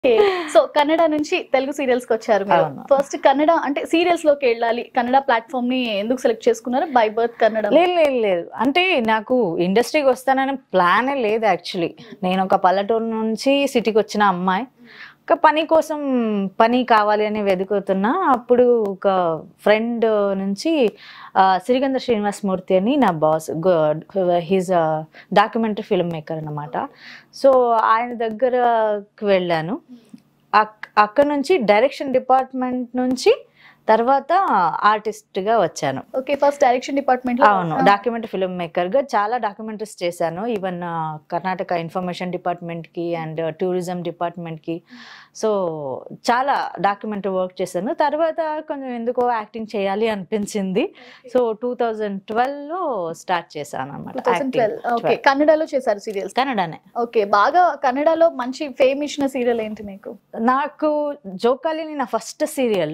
So Kannada నుంచి Telugu serials కి వచ్చారు మీరు అవును. ఫస్ట్ కన్నడ అంటే సీరియల్స్ లోకి వెళ్ళాలి కన్నడ ప్లాట్ఫామ్ ని ఎందుకు సెలెక్ట్ చేసుకున్నారు బై బర్త్ కన్నడ లేదు లేదు లేదు అంటే నాకు ఇండస్ట్రీకి వస్తానని ప్లానే లేదు యాక్చువల్లీ నేను ఒక పల్లెటూరు నుంచి సిటీకి వచ్చిన అమ్మాయి ఒక పని కోసం పని కావాలి అని వెతుకుతున్నా అప్పుడు ఒక ఫ్రెండ్ నుంచి ఆ, సిరిగంధ శ్రీనివాసమూర్తి అని నా boss he's documentary film maker అనమాట సో ఆయన దగ్గరకు వెళ్ళాను అక్- అక్కడ నుంచి డైరెక్షన్ డిపార్ట్మెంట్ నుంచి తర్వాత ఆర్టిస్ట్గా వచ్చాను ఓకే ఫస్ట్ డైరెక్షన్ డిపార్ట్మెంట్ లో అవును డాక్యుమెంటరీ ఫిల్మ్ మేకర్ గా చాలా డాక్యుమెంటరీస్ చేశాను ఈవెన్ కర్ణాటక ఇన్ఫర్మేషన్ డిపార్ట్మెంట్ కి అండ్ టూరిజం డిపార్ట్మెంట్ కి సో చాలా డాక్యుమెంటరీ వర్క్ చేశాను తర్వాత కొంచెం ఎందుకో యాక్టింగ్ చేయాలి అనిపించింది సో టూ థౌజండ్ ట్వెల్వ్ లో స్టార్ట్ చేశాను టూ థౌసండ్ ట్వెల్వ్ ఓకే అనమాట కన్నడలో చేశారు సీరియల్స్ కన్నడనే ఓకే బాగా కన్నడలో మంచి ఫేమ్ ఇచ్చిన సీరియల్ ఏంటి మీకు నాకు జోకాలిని నా ఫస్ట్ సీరియల్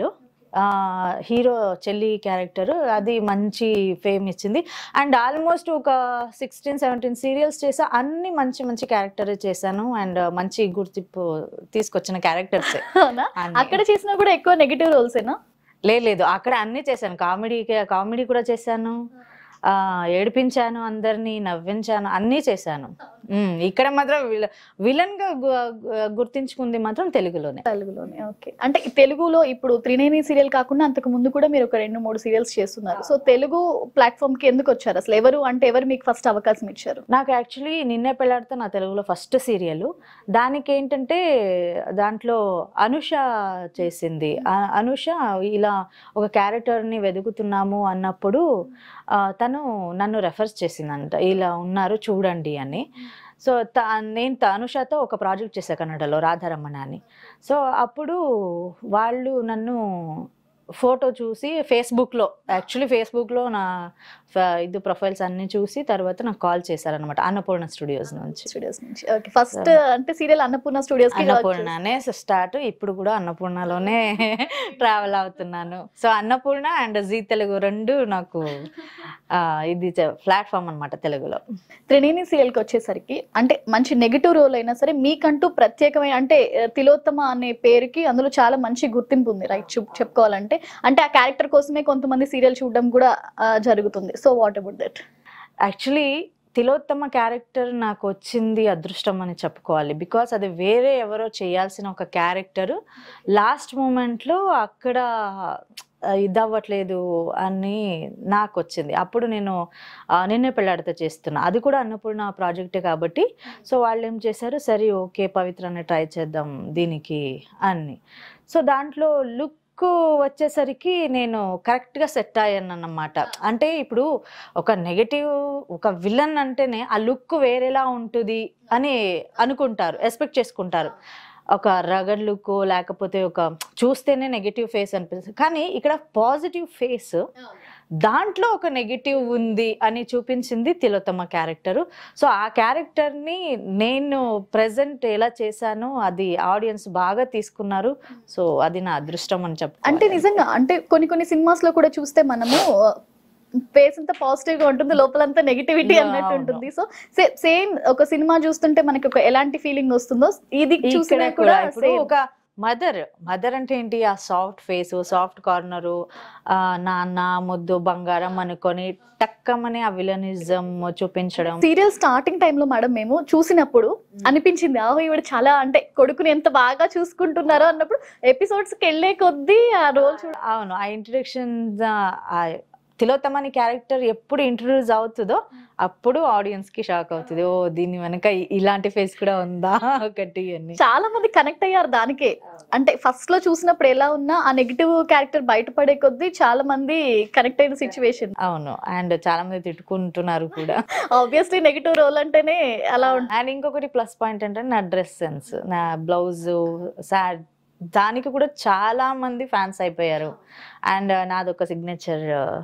హీరో చెల్లి క్యారెక్టర్ అది మంచి ఫేమ్ ఇచ్చింది అండ్ ఆల్మోస్ట్ ఒక సిక్స్టీన్ సెవెంటీన్ సీరియల్స్ చేసా అన్ని మంచి మంచి క్యారెక్టర్ చేశాను అండ్ మంచి గుర్తింపు తీసుకొచ్చిన క్యారెక్టర్స్ అవునా అక్కడ చేసినా కూడా ఎక్కువ నెగిటివ్ రోల్స్ ఏనా లేదు లేదు అక్కడ అన్ని చేశాను కామెడీ కామెడీ కూడా చేశాను ఆ, ఏడిపించాను అందరినీ నవ్వించాను అన్నీ చేశాను ఉమ్, ఇక్కడ మాత్రం విలన్ గా గు- గు- గుర్తించుకుంది మాత్రం తెలుగులోనే తెలుగులోనే ఓకే అంటే ఈ తెలుగులో ఇప్పుడు త్రినేని సీరియల్ కాకుండా అంతకు ముందు కూడా మీరు ఒక రెండు మూడు సీరియల్స్ చేస్తున్నారు సో తెలుగు ప్లాట్ఫామ్ కి ఎందుకు వచ్చారు అసలు ఎవరు అంటే ఎవరు మీకు ఫస్ట్ అవకాశం ఇచ్చారు నాకు యాక్చువల్లీ నిన్నే పెళ్ళాడితే నా తెలుగులో ఫస్ట్ సీరియల్ దానికి ఏంటంటే దాంట్లో అనుష చేసింది ఆ- అనుష ఇలా ఒక క్యారెక్టర్ని వెతుకుతున్నాము అన్నప్పుడు ఆ, తను నన్ను రెఫర్స్ చేసిందంట ఇలా ఉన్నారు చూడండి అని సో త నేను త- అనుషతో ఒక ప్రాజెక్ట్ చేశా కన్నడలో రాధారమణ అని సో అప్పుడు వాళ్ళు నన్ను ఫోటో చూసి ఫేస్బుక్లో యాక్చువల్లీ ఫేస్బుక్లో నా ఫ- ఇది ప్రొఫైల్స్ అన్ని చూసి తర్వాత నాకు కాల్ చేశారనమాట అన్నపూర్ణ స్టూడియోస్ నుంచి స్టూడియోస్ నుంచి ఓకే ఫస్ట్ అంటే సీరియల్ అన్నపూర్ణ స్టూడియోస్ కి అన్నపూర్ణనే స్టార్ట్ ఇప్పుడు కూడా అన్నపూర్ణలోనే ట్రావెల్ అవుతున్నాను సో అన్నపూర్ణ అండ్ జీ తెలుగు రెండు నాకు ఆ, ఇది ప్లాట్ఫామ్ అన్నమాట తెలుగులో త్రినేని సీరియల్ కి వచ్చేసరికి అంటే మంచి నెగిటివ్ రోల్ అయినా సరే మీకంటూ ప్రత్యేకమైన అంటే ఆ, తిలోత్తమ అనే పేరుకి అందులో చాలా మంచి గుర్తింపు ఉంది రైట్ చెప్పుకోవాలంటే అంటే ఆ క్యారెక్టర్ కోసమే కొంతమంది సీరియల్ చూడడం కూడా ఆ, జరుగుతుంది so what about that actually Tilottama character నాకు వచ్చింది అదృష్టం అని చెప్పుకోవాలి బికాస్ అది వేరే ఎవరో చేయాల్సిన ఒక క్యారెక్టర్ లాస్ట్ మూమెంట్లో అక్కడ ఆ, ఇది అవ్వట్లేదు అని నాకు వచ్చింది అప్పుడు నేను ఆ, నిన్నే పెళ్ళాడితే చేస్తున్నా అది కూడా అన్నపూర్ణ ప్రాజెక్టే కాబట్టి సో వాళ్ళు ఏం చేశారు సరే ఓకే పవిత్రని ట్రై చేద్దాం దీనికి అని సో దాంట్లో లుక్ వచ్చేసరికి నేను కరెక్ట్గా సెట్ అయ్యాను అన్నమాట అంటే ఇప్పుడు ఒక నెగటివ్ ఒక విలన్ అంటేనే ఆ లుక్ వేరేలా ఉంటుంది అని అనుకుంటారు ఎక్స్పెక్ట్ చేసుకుంటారు ఒక రగడ్ లుక్ లేకపోతే ఒక చూస్తేనే నెగటివ్ ఫేస్ అనిపిస్తుంది కానీ ఇక్కడ పాజిటివ్ ఫేస్ దాంట్లో ఒక నెగటివ్ ఉంది అని చూపించింది తిలోత్తమ క్యారెక్టర్ సో ఆ క్యారెక్టర్ని నేను ప్రజెంట్ ఎలా చేశానో అది ఆడియన్స్ బాగా తీసుకున్నారు సో అది నా అదృష్టం అని చెప్పి అంటే నిజంగా అంటే కొన్ని కొన్ని సినిమాస్ లో కూడా చూస్తే మనము ఫేస్ అంతా పాజిటివ్ గా ఉంటుంది లోపలంతా నెగిటివిటీ Yeah, అన్నట్టు అవును. ఉంటుంది సో సేమ్ ఒక సినిమా చూస్తుంటే మనకి ఒక ఎలాంటి ఫీలింగ్ వస్తుందో ఇది ఇక్కడ చూసినా కూడా కూడా ఇప్పుడు same. ఒక మదర్ మదర్ అంటే ఏంటి ఆ సాఫ్ట్ ఫేస్ సాఫ్ట్ కార్నరు నాన్న ముద్దు బంగారం అనుకొని టక్కమని ఆ విలనిజం చూపించడం సీరియల్ స్టార్టింగ్ టైంలో మేడం మేము చూసినప్పుడు అనిపించింది ఆహో ఈవిడ చాలా అంటే కొడుకుని ఎంత బాగా చూసుకుంటున్నారో అన్నప్పుడు ఎపిసోడ్స్ కి వెళ్ళే కొద్దీ ఆ రోల్ చూడ అవును ఆ ఇంట్రడక్షన్ తిలోత్తమని క్యారెక్టర్ ఎప్పుడు ఇంట్రడ్యూస్ అవుతుందో అప్పుడు ఆడియన్స్ కి షాక్ అవుతుంది ఓ దీని వెనక ఇ- ఇలాంటి ఫేస్ కూడా ఉందా ఒకటి అని చాలా మంది కనెక్ట్ అయ్యారు దానికే అంటే ఫస్ట్ లో చూసినప్పుడు ఎలా ఉన్నా ఆ నెగిటివ్ క్యారెక్టర్ బయటపడే కొద్దీ చాలా మంది కనెక్ట్ అయిన సిచ్యువేషన్ అవును అండ్ చాలా మంది తిట్టుకుంటున్నారు కూడా ఆబ్వియస్లీ నెగిటివ్ రోల్ అంటేనే అలా ఉంటుంది అండ్ ఇంకొకటి ప్లస్ పాయింట్ అంటే నా డ్రెస్ సెన్స్ నా బ్లౌజ్ సాడ్ దానికి కూడా చాలా మంది ఫ్యాన్స్ అయిపోయారు అండ్ నాది ఒక సిగ్నేచర్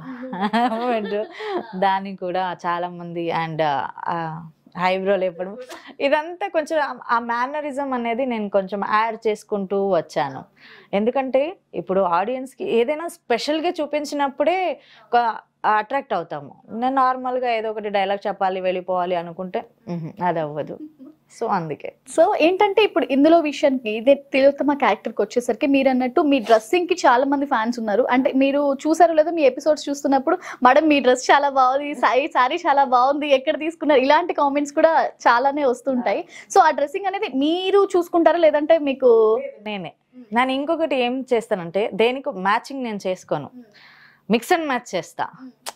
దానికి కూడా చాలా మంది అండ్ హైబ్రో లేపడం ఇదంతా కొంచెం ఆ- ఆ మేనరిజం అనేది నేను కొంచెం యాడ్ చేసుకుంటూ వచ్చాను ఎందుకంటే ఇప్పుడు ఆడియన్స్కి ఏదైనా స్పెషల్గా చూపించినప్పుడే అట్రాక్ట్ అవుతాము నేను నార్మల్గా ఏదో ఒకటి డైలాగ్ చెప్పాలి వెళ్ళిపోవాలి అనుకుంటే ఉహు, అది అవ్వదు సో అందుకే సో ఏంటంటే ఇప్పుడు ఇందులో విషయానికి ఇదే తిలోత్తమ క్యారెక్టర్ కి వచ్చేసరికి మీరు అన్నట్టు మీ డ్రెస్సింగ్ కి చాలా మంది ఫ్యాన్స్ ఉన్నారు అంటే మీరు చూసారో లేదో మీ ఎపిసోడ్స్ చూస్తున్నప్పుడు మేడం మీ డ్రెస్ చాలా బాగుంది సారీ సారీ చాలా బాగుంది ఎక్కడ తీసుకున్నారు ఇలాంటి కామెంట్స్ కూడా చాలానే వస్తుంటాయి సో ఆ డ్రెస్సింగ్ అనేది మీరు చూసుకుంటారా లేదంటే మీకు నేనే నేను ఇంకొకటి ఏం చేస్తానంటే దేనికి మ్యాచింగ్ నేను చేసుకోను మిక్స్ అండ్ మ్యాచ్ చేస్తా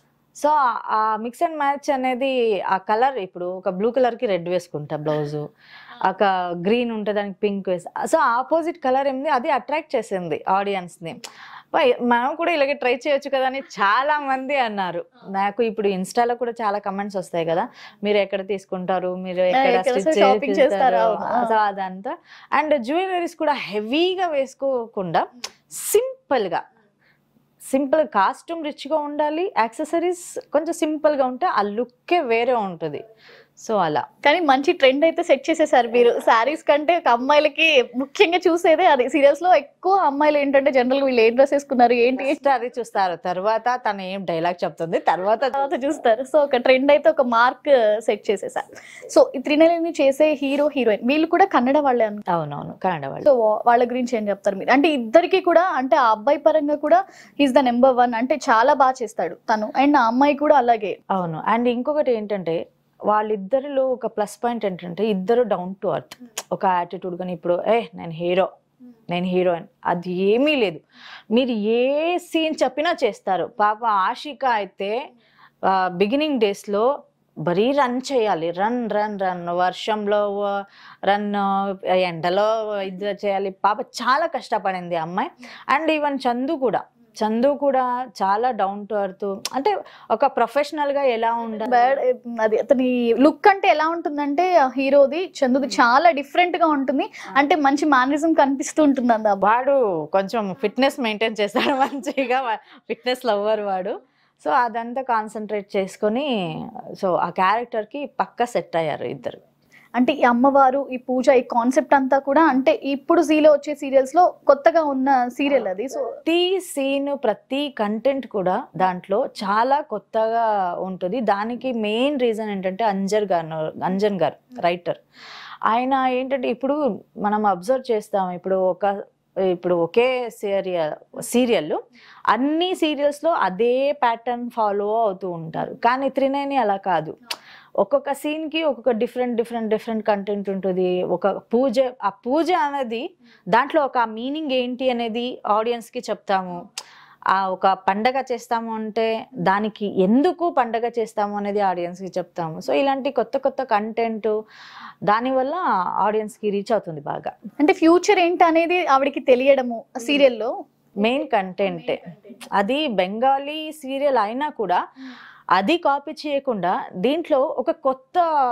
సో ఆ మిక్స్ అండ్ మ్యాచ్ అనేది ఆ కలర్ ఇప్పుడు ఒక బ్లూ కలర్ కి రెడ్ వేసుకుంటా బ్లౌజ్ ఒక గ్రీన్ ఉంటే దానికి పింక్ వేసి సో ఆపోజిట్ కలర్ ఏంది అది అట్రాక్ట్ చేసింది ఆడియన్స్ ని పై మనం కూడా ఇలాగే ట్రై చేయొచ్చు కదా అని చాలా మంది అన్నారు నాకు ఇప్పుడు ఇన్స్టాలో కూడా చాలా కమెంట్స్ వస్తాయి కదా మీరు ఎక్కడ తీసుకుంటారు మీరు ఎక్కడ ఎక్కడ స్టిచ్ shopping చేస్తారా? అవును. సో అదంతా అండ్ జ్యువెలరీస్ కూడా హెవీగా వేసుకోకుండా సింపుల్ గా సింపుల్ కాస్ట్యూమ్ రిచ్గా ఉండాలి యాక్సెసరీస్ కొంచెం simple గా ఉంటే ఆ లుక్కే వేరే ఉంటుంది సో అలా కానీ మంచి ట్రెండ్ అయితే సెట్ చేసేసారు మీరు శారీస్ కంటే ఒక అమ్మాయిలకి ముఖ్యంగా చూసేదే అది సీరియల్స్ లో ఎక్కువ అమ్మాయిలు ఏంటంటే జనరల్ వీళ్ళు ఏం డ్రెస్ వేసుకున్నారు ఏంటి First అది చూస్తారు తర్వాత తను ఏం డైలాగ్ చెప్తుంది తర్వాత తర్వాత చూస్తారు సో ఒక ట్రెండ్ అయితే ఒక మార్క్ సెట్ చేసేసారు సో ఈ త్రినలిని చేసే హీరో హీరోయిన్ వీళ్ళు కూడా కన్నడ వాళ్ళే అన్న అవునవును కన్నడ వాళ్ళు సో వాళ్ళ గురించి ఏం చెప్తారు మీరు అంటే ఇద్దరికి కూడా అంటే ఆ అబ్బాయి పరంగా కూడా ఈజ్ ద నెంబర్ వన్ అంటే చాలా బాగా చేస్తాడు తను అండ్ ఆ అమ్మాయి కూడా అలాగే అవును అండ్ ఇంకొకటి ఏంటంటే వాళ్ళిద్దరిలో ఒక ప్లస్ పాయింట్ ఏంటంటే ఇద్దరు డౌన్ టు అర్త్ ఒక యాటిట్యూడ్ కానీ ఇప్పుడు ఏ నేను హీరో నేను హీరోయిన్ అది ఏమీ లేదు మీరు ఏ సీన్ చెప్పినా చేస్తారు పాప ఆషిక అయితే బిగినింగ్ డేస్లో బరీ రన్ చేయాలి రన్ రన్ రన్ వర్షంలో రన్ ఎండలో ఇది చేయాలి పాప చాలా కష్టపడింది ఆ అమ్మాయి అండ్ ఈవెన్ చందు కూడా చందు కూడా చాలా డౌన్ టు అర్త్ అంటే ఒక ప్రొఫెషనల్ గా ఎలా ఉండాలి బ్యాడ్ అది అతని లుక్ అంటే ఎలా ఉంటుందంటే ఆ హీరోది చందుది చాలా డిఫరెంట్ గా ఉంటుంది అంటే మంచి మేనరిజం కనిపిస్తూ ఉంటుంది అంద వాడు కొంచెం ఫిట్నెస్ మెయింటైన్ చేస్తాడు మంచిగా ఫిట్నెస్ లవ్వర్ వాడు సో అదంతా కాన్సన్ట్రేట్ చేసుకొని సో ఆ క్యారెక్టర్ కి పక్క సెట్ అయ్యారు ఇద్దరు అంటే ఈ అమ్మవారు ఈ పూజ ఈ కాన్సెప్ట్ అంతా కూడా అంటే ఇప్పుడు జీలో వచ్చే సీరియల్స్ లో కొత్తగా ఉన్న సీరియల్ అది సో ప్రతి సీన్ ప్రతి కంటెంట్ కూడా దాంట్లో చాలా కొత్తగా ఉంటుంది దానికి మెయిన్ రీజన్ ఏంటంటే అంజర్ గారు అంజన్ గారు రైటర్ ఆయన ఏంటంటే ఇప్పుడు మనం అబ్జర్వ్ చేస్తాం ఇప్పుడు ఒక ఇప్పుడు ఒకే సీరియల్ సీరియల్ అన్ని సీరియల్స్లో అదే ప్యాటర్న్ ఫాలో అవుతూ ఉంటారు కానీ త్రినేని అలా కాదు ఒక్కొక్క సీన్కి ఒక్కొక్క డిఫరెంట్ డిఫరెంట్ డిఫరెంట్ కంటెంట్ ఉంటుంది ఒక పూజ ఆ పూజ అనేది దాంట్లో ఒక మీనింగ్ ఏంటి అనేది ఆడియన్స్కి చెప్తాము ఆ ఒక పండగ చేస్తాము అంటే దానికి ఎందుకు పండగ చేస్తాము అనేది ఆడియన్స్కి చెప్తాము సో ఇలాంటి కొత్త కొత్త కంటెంట్ దానివల్ల ఆడియన్స్కి రీచ్ అవుతుంది బాగా అంటే ఫ్యూచర్ ఏంటి అనేది ఆవిడకి తెలియడము సీరియల్లో మెయిన్ కంటెంట్ అది బెంగాలీ సీరియల్ అయినా కూడా అది కాపీ చేయకుండా దీంట్లో ఒక కొత్త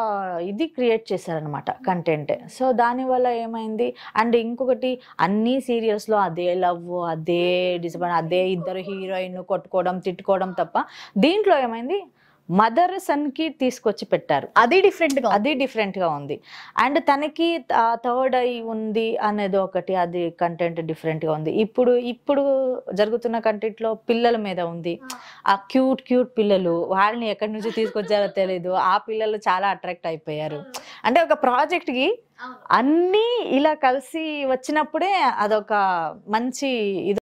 ఇది క్రియేట్ చేశారనమాట కంటెంట్ సో దానివల్ల ఏమైంది అండ్ ఇంకొకటి అన్ని సీరియల్స్లో అదే లవ్ అదే డిసప్పాయింట్ అదే ఇద్దరు హీరోయిన్ కొట్టుకోవడం తిట్టుకోవడం తప్ప దీంట్లో ఏమైంది మదర్ సన్కి తీసుకొచ్చి పెట్టారు అది డిఫరెంట్ గా ఉంది. అది డిఫరెంట్ గా ఉంది అండ్ తనకి థర్డ్ ఐ ఉంది అనేది ఒకటి అది కంటెంట్ డిఫరెంట్ గా ఉంది ఇప్పుడు ఇప్పుడు జరుగుతున్న కంటెంట్ లో పిల్లల మీద ఉంది ఆ క్యూట్ క్యూట్ పిల్లలు వాళ్ళని ఎక్కడి నుంచి తీసుకొచ్చారో తెలీదు ఆ పిల్లలు చాలా అట్రాక్ట్ అయిపోయారు అంటే ఒక ప్రాజెక్ట్ కి అన్నీ ఇలా కలిసి వచ్చినప్పుడే అదొక మంచి ఇది